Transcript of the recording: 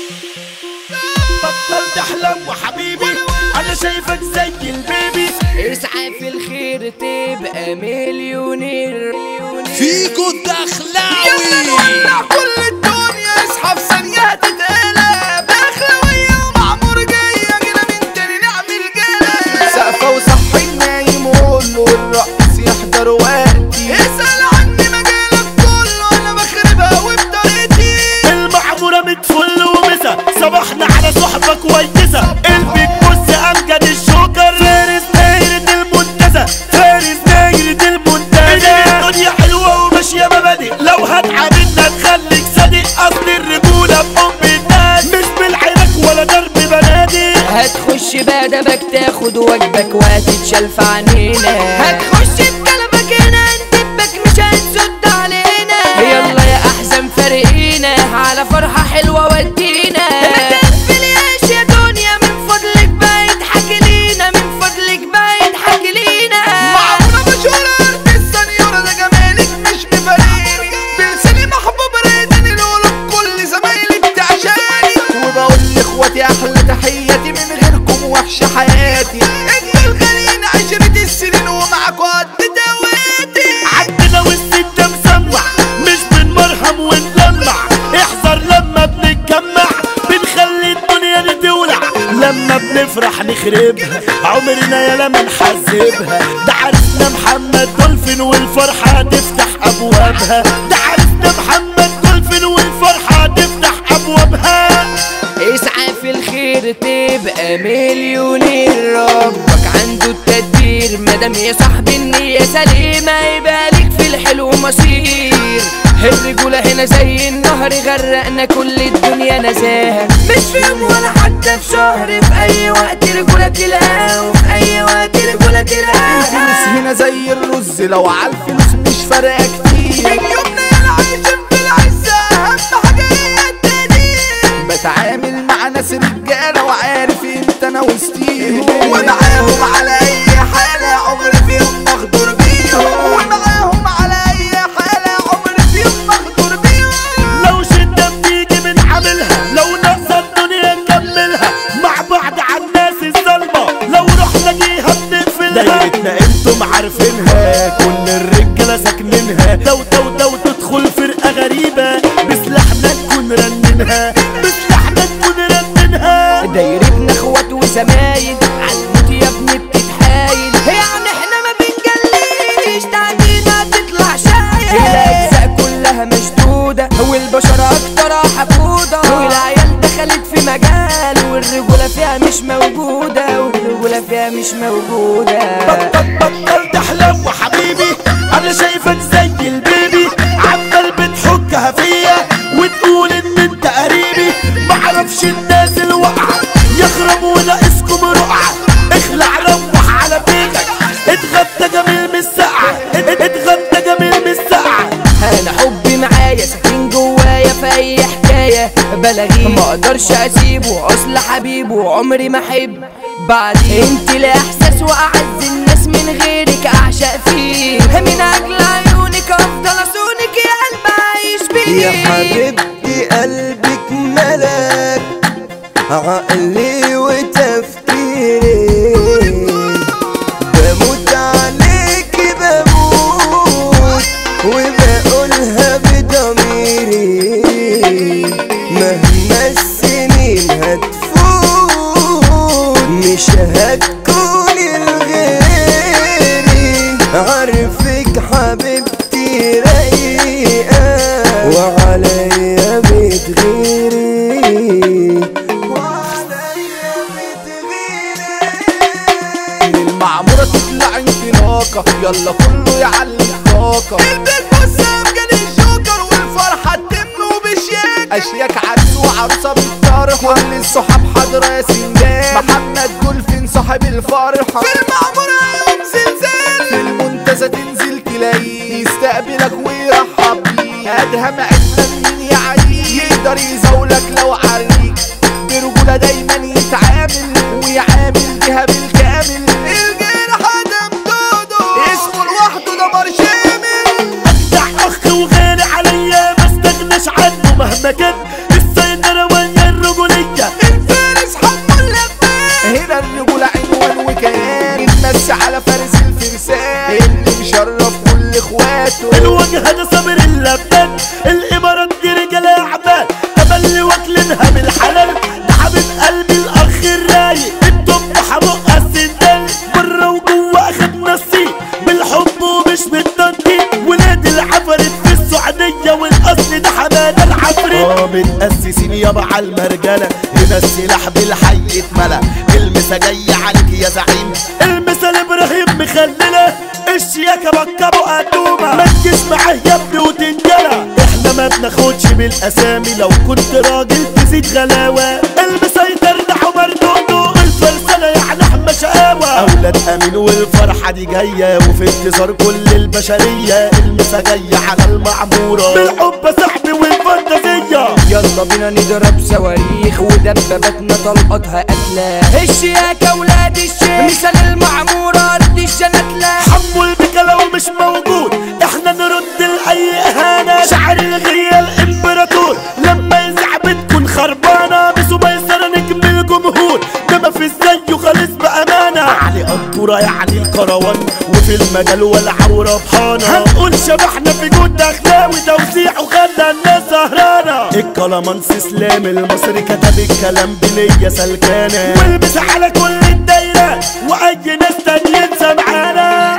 بطل تحلم وحبيبي انا شايفك زي البيبي اسعى في الخير تبقى مليونير فيكو الدخلاوي كل الدنيا اصحى في ثانية تتقلب دخلوية ومعمور جاية جينا من تاني نعمل جلب سقفة وصحي النايم وقول له الرقص يحضر وقتي اسأل عني مجالك كله انا بخربها وبطريقتي المعمورة متفل ومسا صباحنا على صحبة كويسة البيك بص امجد الشوكر فارس دايرة المنتزه فارس دايرة المنتزه الدنيا حلوة وماشية مبادئ لو هتعاملنا تخليك صادق اصل الرجولة بحب الناس مش بالعراك ولا ضرب بنادق هتخش بادبك تاخد واجبك وهتتشال في عنينا هتخش بكلبك هنا ندبك مش هتسد علينا يلا يا احزن فارقينا على فرحة حلوة ودينا ما تقفلياش يا دنيا من فضلك بقى يضحك لينا من فضلك بقى يضحك لينا معمولة مشهورة ارض السنيورة ده جمالك مش مفارقني بلساني محبوب رايدني القلوب كل زمايلي بتعشاني وبقول لاخواتي احلى تحياتي من غيركم وحشة حياتي انتوا الغاليين عشرة السنين ومعاكوا قد دواتي عندنا والست مسمع مش بنمرهم ونلمع احذر لما بنتجمع بنخلي الدنيا دي تولع لما بنفرح نخربها عمرنا يا لما نحذبها ده عرسنا محمد دولفين والفرحة تفتح أبوابها ده عرسنا محمد دولفين والفرحة تفتح أبوابها اسعى في الخير تبقى مليونير ربك عنده التدبير مادام يا صاحبي النية سليمة يبقى ليك في الحلو مصير الرجولة هنا زي النهر غرقنا كل الدنيا نزاهة مش في يوم ولا حتى في شهر في أي وقت رجولة تلاقيها وفي أي وقت رجولة الفلوس تلاقيها هنا زي الرز لو على الفلوس مش فارقة كتير يومنا يلا عايشين في العزة أهم حاجة هي التقدير بتعامل مع ناس رجالة وعارف انت انا وسطيهم ومعاهم على اي حالة عمر فيهم مغدور بيهم ومعاهم على اي حالة عمر فيهم مغدور بيهم لو شدة بتيجي بنعملها لو ناقصة الدنيا نكملها مع بعض على الناس الظلمة لو رحنا جيها بنقفلها دايرتنا انتم عارفينها كل الرجالة ساكنينها دو دو دو تدخل فرقة غريبة بسلاحنا نكون رننها بسلاحنا نكون رننها دايرتنا اخوات وزمايل عالموت يا ابني بتتحايل يعني احنا ما بنجليش تعدينا تطلع شايل الاجزاء كلها مشدودة والبشر اكتر حقودة والعيال دخلت في مجال والرجولة فيها مش موجودة والرجولة فيها مش موجودة بطل بطل تحلم وحبيبي انا شايفك زي البيبي عمال بتحكها فيا وتقول ان انت قريبي معرفش الناس الواقعة يخرب وناقصكم رقعة اخلع روح على بيتك اتغدى جميل من السقعة ات- اتغدى جميل من السقعة انا حبي معايا ساكن جوايا في اي حكايه بلاغيه ما اقدرش اسيبه اصل حبيبه عمري ما احب بعدين انت لا احساس واعز الناس من غيرك اعشق فيه من اجل عيونك افضل اصونك يا قلب عايش بيه يا حبيبتي قلبك ملك عقلي وتفكيري بموت عليكي بموت وبقولها بضميري مهما السنين هتفوت مش هتكوني لغيري عارفك حبيبتي رايقة وعليا بتغيري وعليا بتغيري المعمورة تطلع انطلاقة يلا كله يعلم طاقة البيت بص امجد الجوكر والفرحة تتم وبشياكة اشياك عرس وعروسة بالطرح كل الصحاب حاضرة يا سندان محمد دولفين صاحب الفرحة في المعمورة يوم زلزال في المنتزه تنزل تلاقيه يستقبلك ويرحب بيك ادهم عدنا مين يعديك يقدر يزولك لو عريك برجولة دايما يتعامل ويعامل بيها بالكامل الجيل حدم دودو اسمه لوحده دمر شامل اجدع اخ وغالي عليا ما استغناش عنه مهما كان السيطرة ويا الرجولة متأسسين يابا على المرجلة هنا السلاح بالحي اتملى المسا جاي عليك يا زعيم المثل ابراهيم مخلله الشياكة بكبه قدومة ما تجيش معاه يا ابني وتنجلى احنا ما بناخدش بالاسامي لو كنت راجل تزيد غلاوة المسيطر نحو مردوده الفرسانة يعني احمى شقاوة اولاد امين والفرحة دي جاية وفي انتظار كل البشرية المسا جاية على المعمورة بالحب صاحبي والفانتازية يلا بينا نضرب صواريخ ودباباتنا طلقاتها قتلة الشياكة ولاد الشيخ مثال المعمورة ارض الجنتلة حمو البكا لو مش موجود احنا نرد لأي اهانة شعر الغية الامبراطور لما يزعب تكون خربانة بسو ميسرة نجم الجمهور ده ما في زيه خالص بأمانة علي قنطورة يعني الكروان وفي المجال والعورة بحانة هنقول شبحنا في جود اخلاوي توزيع وخلى الناس سهرانة الكلامانس اسلام المصري كتب الكلام بنية سلكانة والبس على كل الدايرة واي ناس تانيين سمعانة